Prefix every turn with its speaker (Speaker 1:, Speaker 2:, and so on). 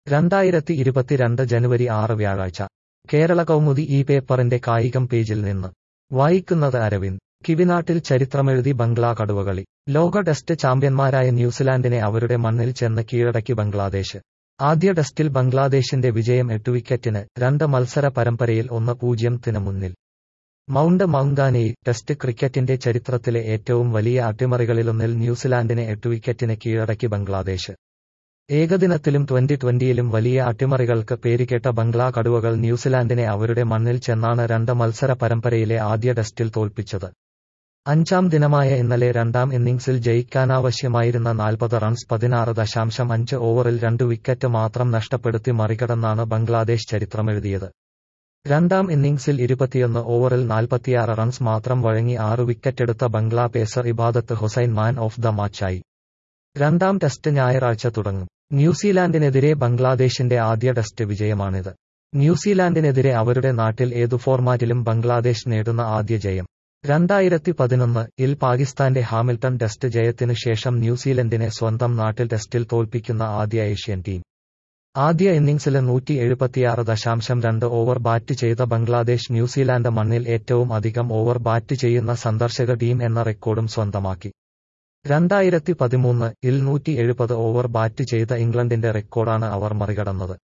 Speaker 1: രണ്ടായിരത്തി ഇരുപത്തിരണ്ട് ജനുവരി ആറ് വ്യാഴാഴ്ച കേരള കൗമുദി ഈ പേപ്പറിന്റെ കായികം പേജിൽ നിന്ന് വായിക്കുന്നത് അരവിന്ദ് കിവിനാട്ടിൽ ചരിത്രമെഴുതി ബംഗ്ലാ കടുവകളി ലോക ടെസ്റ്റ് ചാമ്പ്യന്മാരായ ന്യൂസിലാൻഡിനെ അവരുടെ മണ്ണിൽ ചെന്ന് കീഴടക്കി ബംഗ്ലാദേശ് ആദ്യ ടെസ്റ്റിൽ ബംഗ്ലാദേശിന്റെ വിജയം എട്ട് വിക്കറ്റിന് രണ്ട് മത്സര പരമ്പരയിൽ ഒന്ന് പൂജ്യത്തിന് മുന്നിൽ മൗണ്ട് മൗങ്കാനയിൽ ടെസ്റ്റ് ക്രിക്കറ്റിന്റെ ചരിത്രത്തിലെ ഏറ്റവും വലിയ അട്ടിമറികളിലൊന്നിൽ ന്യൂസിലാൻഡിനെ എട്ട് വിക്കറ്റിന് കീഴടക്കി ബംഗ്ലാദേശ് ഏകദിനത്തിലും ട്വന്റി ട്വന്റിയിലും വലിയ അട്ടിമറികൾക്ക് പേരുകേട്ട ബംഗ്ലാ കടുവകൾ ന്യൂസിലാൻഡിനെ അവരുടെ മണ്ണിൽ ചെന്നാണ് രണ്ട് മത്സര പരമ്പരയിലെ ആദ്യ ടെസ്റ്റിൽ തോൽപ്പിച്ചത് അഞ്ചാം ദിനമായ ഇന്നലെ രണ്ടാം ഇന്നിംഗ്സിൽ ജയിക്കാനാവശ്യമായിരുന്ന നാൽപ്പത് റൺസ് പതിനാറ് ദശാംശം അഞ്ച് ഓവറിൽ രണ്ട് വിക്കറ്റ് മാത്രം നഷ്ടപ്പെടുത്തി മറികടന്നാണ് ബംഗ്ലാദേശ് ചരിത്രമെഴുതിയത് രണ്ടാം ഇന്നിംഗ്സിൽ ഇരുപത്തിയൊന്ന് ഓവറിൽ നാൽപ്പത്തിയാറ് റൺസ് മാത്രം വഴങ്ങി ആറ് വിക്കറ്റെടുത്ത Bangla pacer Ebadot Hossain man of the മാച്ചായി രണ്ടാം ടെസ്റ്റ് ഞായറാഴ്ച തുടങ്ങും ന്യൂസിലാൻഡിനെതിരെ ബംഗ്ലാദേശിന്റെ ആദ്യ ടെസ്റ്റ് വിജയമാണിത് ന്യൂസിലാൻഡിനെതിരെ അവരുടെ നാട്ടിൽ ഏതു ഫോർമാറ്റിലും ബംഗ്ലാദേശ് നേടുന്ന ആദ്യ ജയം രണ്ടായിരത്തി പതിനൊന്ന് ഇൽ പാകിസ്ഥാന്റെ ഹാമിൽട്ടൺ ടെസ്റ്റ് ജയത്തിനു ശേഷം ന്യൂസിലൻഡിനെ സ്വന്തം നാട്ടിൽ ടെസ്റ്റിൽ തോൽപ്പിക്കുന്ന ആദ്യ ഏഷ്യൻ ടീം ആദ്യ ഇന്നിംഗ്സിലെ നൂറ്റി എഴുപത്തിയാറ് ദശാംശം രണ്ട് ഓവർ ബാറ്റ് ചെയ്ത ബംഗ്ലാദേശ് ന്യൂസിലാൻഡ് മണ്ണിൽ ഏറ്റവും അധികം ഓവർ ബാറ്റ് ചെയ്യുന്ന സന്ദർശക ടീം എന്ന റെക്കോർഡും സ്വന്തമാക്കി രണ്ടായിരത്തി പതിമൂന്ന് ഇൽ നൂറ്റി എഴുപത് ഓവർ ബാറ്റ് ചെയ്ത ഇംഗ്ലണ്ടിന്റെ റെക്കോർഡാണ് അവർ മറികടന്നത്